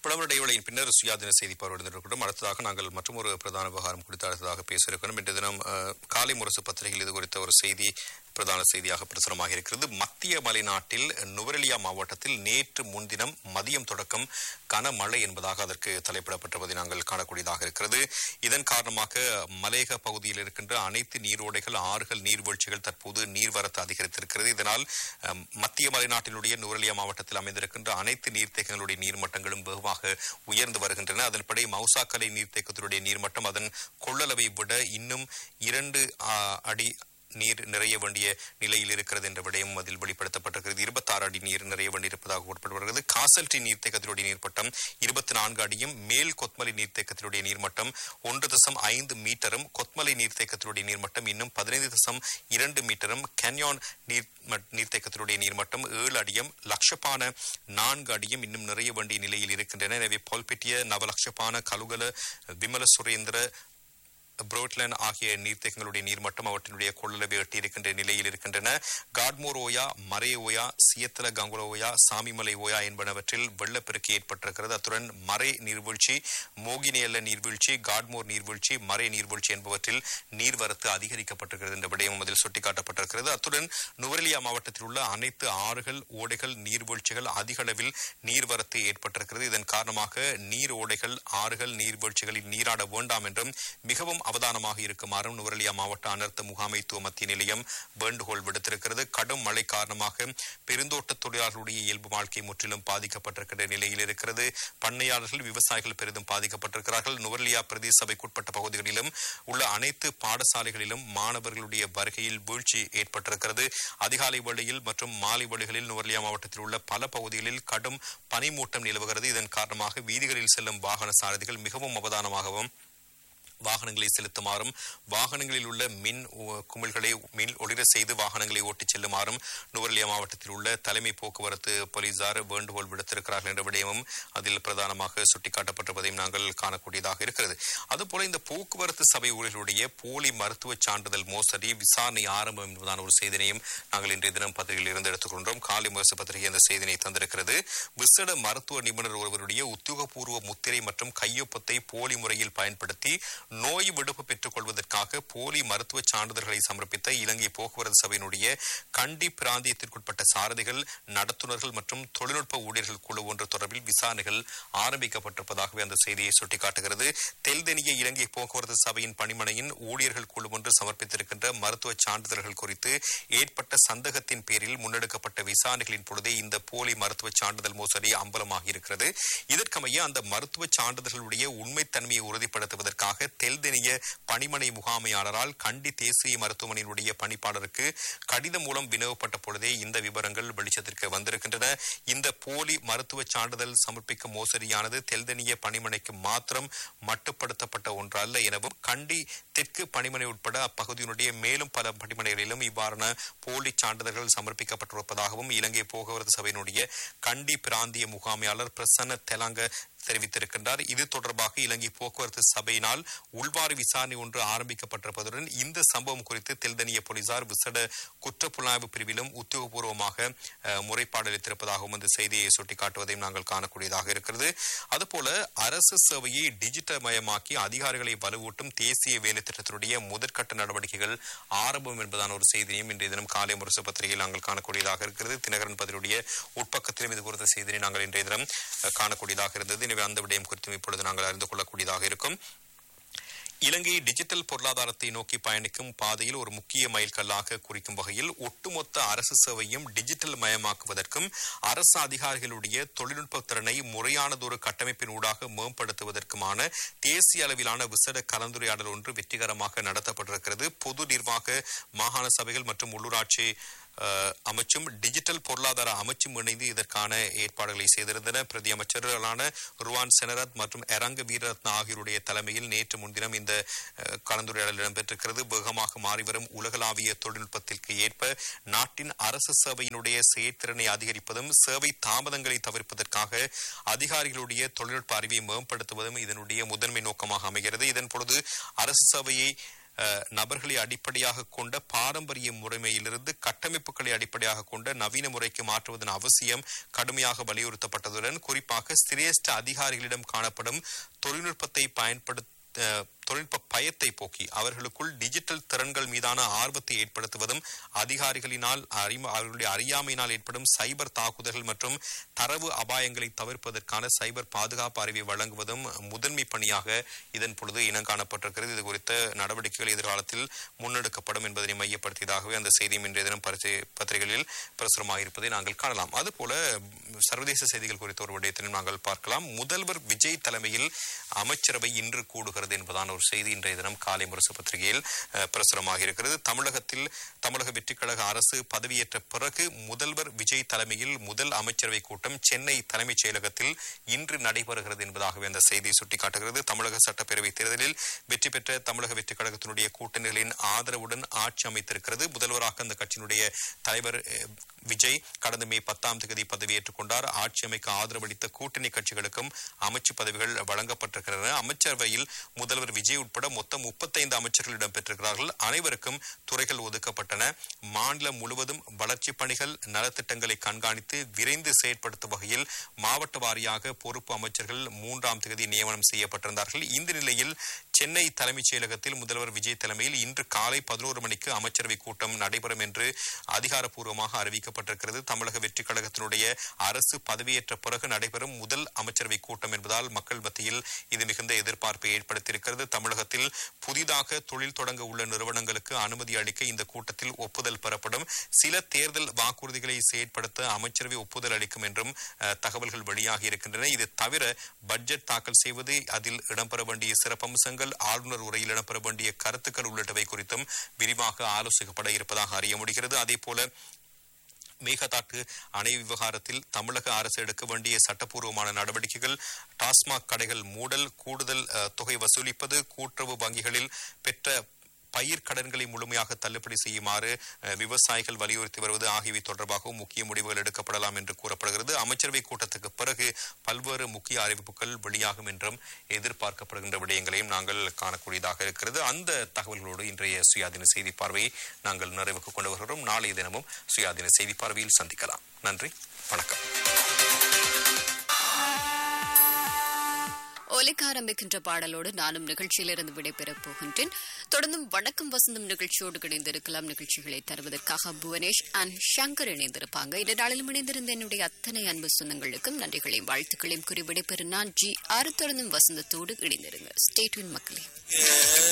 விளம்பர இடைவேளையின் பின்னர் சுயாதீன செய்தி பார்வையிடுந்திருக்கிறோம் அடுத்ததாக நாங்கள் மற்றும் ஒரு பிரதான விவகாரம் குறித்து அடுத்ததாக பேச இருக்கிறோம் இன்றைய தினம் அஹ், காலை முரசு பத்திரிகையில் இது குறித்த ஒரு செய்தி பிரதான செய்தியாக பிரசுரமாக இருக்கிறது மத்திய மலைநாட்டில் நுவரெலியா மாவட்டத்தில் நேற்று முன்தினம் மதியம் தொடக்கம் கனமழை என்பதாக அதற்கு தலைப்பிடப்பட்டிருப்பதை நாங்கள் காணக்கூடியதாக இருக்கிறது இதன் காரணமாக மலையக பகுதியில் இருக்கின்ற அனைத்து நீரோடைகள் ஆறுகள் நீர்வீழ்ச்சிகள் தற்போது நீர்வரத்து அதிகரித்திருக்கிறது இதனால் அஹ், மத்திய மலைநாட்டினுடைய நுவரெலியா மாவட்டத்தில் அமைந்திருக்கின்ற அனைத்து நீர்த்தேக்கங்களுடைய நீர்மட்டங்களும் வெகுவாக உயர்ந்து வருகின்றன அதன்படி மவுசாக்கலை நீர்த்தேக்கத்தினுடைய நீர்மட்டம் அதன் கொள்ளளவை விட இன்னும் இரண்டு ஆ, அடி நீர் நிறைய வேண்டிய நிலையில் இருக்கிறது என்ற விடயம் அதில் வெளிப்படுத்தப்பட்டிருக்கிறது இருபத்தாறு அடி நீர் நிறைய வேண்டியிருப்பதாக கூறப்பட்டு வருகிறது காசல்டி நீர்த்தேக்கத்தினுடைய நீர்மட்டம் இருபத்தி நான்கு அடியும் மேல் கொத்மலை நீர்த்தேக்கத்தினுடைய நீர்மட்டம் ஒன்று தசம் ஐந்து மீட்டரும் கொத்மலை நீர்த்தேக்கத்தினுடைய நீர்மட்டம் இன்னும் பதினைந்து தசம் இரண்டு மீட்டரும் கேன்யான் நீர் மட்- நீர்த்தேக்கத்தினுடைய நீர்மட்டம் ஏழு அடியும் லட்சப்பான நான்கு அடியும் இன்னும் நிறைய வேண்டிய நிலையில் இருக்கின்றன எனவே பொல்பெட்டிய நவலட்சப்பான கலுகல விமல சுரேந்திர புரோட்லன் ஆகிய நீர்த்தேக்கங்களுடைய நீர்மட்டம் அவற்றினுடைய கொள்ளளவை எட்டியிருக்கின்ற நிலையில் இருக்கின்றன காட்மோர் ஓயா மரே ஓயா சியத்தல கங்குல ஓயா சாமிமலை ஓயா என்பனவற்றில் வெள்ளப்பெருக்கு ஏற்பட்டிருக்கிறது அத்துடன் மறை நீர்வீழ்ச்சி மோகினியல்ல நீர்வீழ்ச்சி காட்மோர் நீர்வீழ்ச்சி மறை நீர்வீழ்ச்சி என்பவற்றில் நீர்வரத்து அதிகரிக்கப்பட்டிருக்கிறது என்ற விடயம் அதில் சுட்டிக்காட்டப்பட்டிருக்கிறது அத்துடன் நுவரெலியா மாவட்டத்தில் உள்ள அனைத்து ஆறுகள் ஓடைகள் நீர்வீழ்ச்சிகள் அதிக அளவில் நீர்வரத்து ஏற்பட்டிருக்கிறது இதன் காரணமாக நீர் ஓடைகள் ஆறுகள் நீர்வீழ்ச்சிகளில் நீராட வேண்டாம் என்றும் மிகவும் அவதானமாக இருக்குமாறும் நுவரெலியா மாவட்ட அனர்த்த முகாமைத்துவ மத்திய நிலையம் வேண்டுகோள் விடுத்திருக்கிறது கடும் மழை காரணமாக பெருந்தோட்ட தொழிலாளர்களுடைய இயல்பு வாழ்க்கை முற்றிலும் பாதிக்கப்பட்டிருக்கிற நிலையில் இருக்கிறது பண்ணையாளர்கள் விவசாயிகள் பெரிதும் பாதிக்கப்பட்டிருக்கிறார்கள் நுவரெலியா பிரதேச சபைக்குட்பட்ட பகுதிகளிலும் உள்ள அனைத்து பாடசாலைகளிலும் மாணவர்களுடைய வருகையில் வீழ்ச்சி ஏற்பட்டிருக்கிறது அதிகாலை வேளையில் மற்றும் மாலை வேளைகளில் நுவரெலியா மாவட்டத்தில் உள்ள பல பகுதிகளில் கடும் பனிமூட்டம் நிலவுகிறது இதன் காரணமாக வீதிகளில் செல்லும் வாகன சாரதிகள் மிகவும் அவதானமாகவும் வாகனங்களை செலுத்துமாறும் வாகனங்களில் உள்ள மின் உ- குமிழ்களை மின் ஒளிர செய்து வாகனங்களை ஓட்டிச் செல்லுமாறும் நுவரெலியா மாவட்டத்தில் உள்ள தலைமை போக்குவரத்து போலீசார் வேண்டுகோள் விடுத்திருக்கிறார்கள் என்ற விடயமும் அதில் பிரதானமாக சுட்டிக்காட்டப்பட்டிருப்பதையும் நாங்கள் காணக்கூடியதாக இருக்கிறது அதுபோல இந்த போக்குவரத்து சபை ஊழியர்களுடைய போலி மருத்துவ சான்றிதழ் மோசடி விசாரணை ஆரம்பம் என்பதான ஒரு செய்தினையும் நாங்கள் இன்றைய தினம் பத்திரிகையில் இருந்து எடுத்துக்கொண்டோம் காலை முரசு பத்திரிகை அந்த செய்தினை தந்திருக்கிறது விசேட மருத்துவ நிபுணர் ஒருவருடைய உத்தியோகபூர்வ முத்திரை மற்றும் கையொப்பத்தை போலி முறையில் பயன்படுத்தி நோய் விடுப்பு பெற்றுக் கொள்வதற்காக போலி மருத்துவ சான்றிதழ்களை சமர்ப்பித்த இலங்கை போக்குவரத்து சபையினுடைய கண்டி பிராந்தியத்திற்குட்பட்ட சாரதிகள் நடத்துனர்கள் மற்றும் தொழில்நுட்ப ஊழியர்கள் குழு ஒன்று தொடர்பில் விசாரணைகள் ஆரம்பிக்கப்பட்டிருப்பதாகவே அந்த செய்தியை சுட்டிக்காட்டுகிறது தெல்தெனிய இலங்கை போக்குவரத்து சபையின் பணிமனையின் ஊழியர்கள் குழு ஒன்று சமர்ப்பித்திருக்கின்ற மருத்துவ சான்றிதழ்கள் குறித்து ஏற்பட்ட சந்தேகத்தின் பேரில் முன்னெடுக்கப்பட்ட விசாரணைகளின் பொழுதே இந்த போலி மருத்துவ சான்றிதழ் மோசடி அம்பலமாகி இருக்கிறது இதற்கமைய அந்த மருத்துவ சான்றிதழ்களுடைய உண்மைத்தன்மையை உறுதிப்படுத்துவதற்காக தெல்தெனிய பணிமனை முகாமையாளரால் கண்டி தேசிய மருத்துவமனையினுடைய பணிப்பாளருக்கு கடிதம் மூலம் வினவப்பட்ட பொழுதே இந்த விவரங்கள் வெளிச்சத்திற்கு வந்திருக்கின்றன இந்த போலி மருத்துவ சான்றிதழ் சமர்ப்பிக்கும் மோசடியானது தெல்தெனிய பணிமனைக்கு மாத்திரம் மட்டுப்படுத்தப்பட்ட ஒன்றல்ல எனவும் கண்டி தெற்கு பணிமனை உட்பட அப்பகுதியினுடைய மேலும் பல பணிமனைகளிலும் இவ்வாறான போலி சான்றிதழ்கள் சமர்ப்பிக்கப்பட்டிருப்பதாகவும் இலங்கை போக்குவரத்து சபையினுடைய கண்டி பிராந்திய முகாமையாளர் பிரசன்ன தெலங்க தெரிவித்திருக்கின்றார் இது தொடர்பாக இலங்கை போக்குவரத்து சபையினால் உள்வாரி விசாரணை ஒன்று ஆரம்பிக்கப்பட்டிருப்பதுடன் இந்த சம்பவம் குறித்து தெல்தனிய போலீசார் விசேட குற்றப்புலனாய்வு பிரிவிலும் உத்தியோகபூர்வமாக அஹ், முறைப்பாடு அளித்திருப்பதாகவும் இந்த செய்தியை சுட்டிக்காட்டுவதையும் நாங்கள் காணக்கூடியதாக இருக்கிறது அதுபோல அரசு சேவையை டிஜிட்டல் மயமாக்கி அதிகாரிகளை வலுவூட்டும் தேசிய வேலை திட்டத்தினுடைய முதற்கட்ட நடவடிக்கைகள் ஆரம்பம் என்பதான ஒரு செய்தியையும் இன்றைய தினம் காலை முரசு பத்திரிகையில் நாங்கள் காணக்கூடியதாக இருக்கிறது தினகரன் பதிலுடைய உட்பக்கத்திலும் இது குறித்த செய்தியை நாங்கள் இன்றைய தினம் அஹ், காணக்கூடியதாக இருந்தது எனவே அந்த விடயம் குறித்தும் இப்பொழுது நாங்கள் அறிந்து கொள்ளக்கூடியதாக இருக்கும் இலங்கை டிஜிட்டல் பொருளாதாரத்தை நோக்கி பயணிக்கும் பாதையில் ஒரு முக்கிய மைல்கல்லாக குறிக்கும் வகையில் ஒட்டுமொத்த அரசு சேவையும் டிஜிட்டல் மயமாக்குவதற்கும் அரசு அதிகாரிகளுடைய தொழில்நுட்ப திறனை முறையானதொரு கட்டமைப்பின் ஊடாக மேம்படுத்துவதற்குமான தேசிய அளவிலான விசேட கலந்துரையாடல் ஒன்று வெற்றிகரமாக நடத்தப்பட்டிருக்கிறது பொது நிர்வாக மாகாண சபைகள் மற்றும் உள்ளூராட்சி அஹ், அமைச்சும் டிஜிட்டல் பொருளாதார அமைச்சும் இணைந்து இதற்கான ஏற்பாடுகளை செய்திருந்தன பிரதி அமைச்சர்களான ருவான் செனரத் மற்றும் எரங்க வீரரத்ன ஆகியோருடைய தலைமையில் நேற்று முன்தினம் இந்த அஹ், கலந்துரையாடல் இடம்பெற்றிருக்கிறது வேகமாக மாறிவரும் உலகளாவிய தொழில்நுட்பத்திற்கு ஏற்ப நாட்டின் அரசு சேவையினுடைய செயற்திறனை அதிகரிப்பதும் சேவை தாமதங்களை தவிர்ப்பதற்காக அதிகாரிகளுடைய தொழில்நுட்ப அறிவை மேம்படுத்துவதும் இதனுடைய முதன்மை நோக்கமாக அமைகிறது இதன் பொழுது அரசு சேவையை அஹ், நபர்களை அடிப்படையாக கொண்ட பாரம்பரிய முறைமையிலிருந்து கட்டமைப்புகளை அடிப்படையாக கொண்ட நவீன முறைக்கு மாற்றுவதன் அவசியம் கடுமையாக வலியுறுத்தப்பட்டதுடன் குறிப்பாக சிரேஷ்ட அதிகாரிகளிடம் காணப்படும் தொழில்நுட்பத்தை பயன்படுத்த அஹ், தொழில்நுட்ப பயத்தை போக்கி அவர்களுக்குள் டிஜிட்டல் திறன்கள் மீதான ஆர்வத்தை ஏற்படுத்துவதும் அதிகாரிகளினால் அறிம அவர்களுடைய அறியாமையினால் ஏற்படும் சைபர் தாக்குதல்கள் மற்றும் தரவு அபாயங்களை தவிர்ப்பதற்கான சைபர் பாதுகாப்பு அறிவை வழங்குவதும் முதன்மை பணியாக இதன் பொழுது இனங்காணப்பட்டிருக்கிறது இது குறித்த நடவடிக்கைகள் எதிர்காலத்தில் முன்னெடுக்கப்படும் என்பதனை மையப்படுத்தியதாகவே அந்த செய்தியும் இன்றைய தினம் பரிசு பத்திரிகைகளில் பிரசுரமாக இருப்பதை நாங்கள் காணலாம் அதுபோல ம், சர்வதேச செய்திகள் குறித்த ஒரு விடயத்திலும் நாங்கள் பார்க்கலாம் முதல்வர் விஜய் தலைமையில் அமைச்சரவை இன்று கூடுகிறது என்பதான ஒரு செய்தி இன்றைய தினம் காலை முரசு பத்திரிகையில் அஹ், பிரசுரமாக இருக்கிறது தமிழகத்தில் தமிழக வெற்றிக் கழக அரசு பதவியேற்ற பிறகு முதல்வர் விஜய் தலைமையில் முதல் அமைச்சரவை கூட்டம் சென்னை தலைமைச் செயலகத்தில் இன்று நடைபெறுகிறது என்பதாகவே அந்த செய்தி சுட்டிக்காட்டுகிறது தமிழக சட்டப்பேரவை தேர்தலில் வெற்றி பெற்ற தமிழக வெற்றிக் கழகத்தினுடைய கூட்டணிகளின் ஆதரவுடன் ஆட்சி அமைத்திருக்கிறது முதல்வராக அந்த கட்சியினுடைய தலைவர் அஹ், விஜய் கடந்த மே பத்தாம் தேதி பதவியேற்றுக் கொண்டார் ஆட்சி அமைக்க ஆதரவளித்த கூட்டணி கட்சிகளுக்கும் அமைச்சு பதவிகள் வழங்கப்பட்டிருக்கின்றன அமைச்சரவையில் முதல்வர் விஜய் உட்பட மொத்தம் முப்பத்தைந்து அமைச்சர்கள் இடம்பெற்றிருக்கிறார்கள் அனைவருக்கும் துறைகள் ஒதுக்கப்பட்டன மாநிலம் முழுவதும் வளர்ச்சிப் பணிகள் நலத்திட்டங்களை கண்காணித்து விரைந்து செயற்படுத்தும் வகையில் மாவட்ட வாரியாக பொறுப்பு அமைச்சர்கள் மூன்றாம் தேதி நியமனம் செய்யப்பட்டிருந்தார்கள் இந்த நிலையில் சென்னை தலைமைச் செயலகத்தில் முதல்வர் விஜய் தலைமையில் இன்று காலை பதினோரு மணிக்கு அமைச்சரவை கூட்டம் நடைபெறும் என்று அதிகாரப்பூர்வமாக அறிவிக்கப்பட்டிருக்கிறது தமிழக வெற்றிக் கழகத்தினுடைய அரசு பதவியேற்ற பிறகு நடைபெறும் முதல் அமைச்சரவை கூட்டம் என்பதால் மக்கள் மத்தியில் இது மிகுந்த எதிர்பார்ப்பை ஏற்படுத்தியிருக்கிறது தமிழகத்தில் புதிதாக தொழில் தொடங்க உள்ள நிறுவனங்களுக்கு அனுமதி அளிக்க இந்த கூட்டத்தில் ஒப்புதல் பெறப்படும் சில தேர்தல் வாக்குறுதிகளை செயற்படுத்த அமைச்சரவை ஒப்புதல் அளிக்கும் என்றும் அஹ், தகவல்கள் வெளியாகி இருக்கின்றன இது தவிர பட்ஜெட் தாக்கல் செய்வது அதில் இடம்பெற வேண்டிய சிறப்பம்சங்கள் ஆளுநர் உரையில் இடம்பெற வேண்டிய கருத்துக்கள் உள்ளிட்டவை குறித்தும் விரிவாக ஆலோசிக்கப்பட இருப்பதாக அறிய முடிகிறது அதே போல மேகதாட்டு அணை விவகாரத்தில் தமிழக அரசு எடுக்க வேண்டிய சட்டப்பூர்வமான நடவடிக்கைகள் டாஸ்மாக் கடைகள் மூடல் கூடுதல் அஹ், தொகை வசூலிப்பது கூட்டுறவு வங்கிகளில் பெற்ற பயிர் கடன்களை முழுமையாக தள்ளுபடி செய்யுமாறு அஹ், விவசாயிகள் வலியுறுத்தி வருவது ஆகியவை தொடர்பாகவும் முக்கிய முடிவுகள் எடுக்கப்படலாம் என்று கூறப்படுகிறது அமைச்சரவை கூட்டத்துக்கு பிறகு பல்வேறு முக்கிய அறிவிப்புகள் வெளியாகும் என்றும் எதிர்பார்க்கப்படுகின்ற விடயங்களையும் நாங்கள் காணக்கூடியதாக இருக்கிறது அந்த தகவல்களோடு இன்றைய சுயாதீன செய்தி பார்வையை நாங்கள் நிறைவுக்கு கொண்டு வருகிறோம் நாளைய தினமும் சுயாதீன செய்தி பார்வையில் சந்திக்கலாம் நன்றி வணக்கம் ஒலிக்க ஆரம்பிக்கின்ற பாடலோடு நானும் நிகழ்ச்சியிலிருந்து விடைபெறப் போகின்றேன் தொடர்ந்தும் வணக்கம் வசந்தம் நிகழ்ச்சியோடு இணைந்திருக்கலாம் நிகழ்ச்சிகளை தருவதற்காக புவனேஷ் அண்ட் சங்கர் இணைந்திருப்பாங்க இந்த நாளிலும் இணைந்திருந்த என்னுடைய அத்தனை அன்பு சொந்தங்களுக்கும் நன்றிகளையும் வாழ்த்துக்களையும் கூறி விடைபெறும் நான் ஜி ஆறு தொடர்ந்தும் வசந்தத்தோடு இணைந்திருங்க ஸ்டேட்வின் மக்களே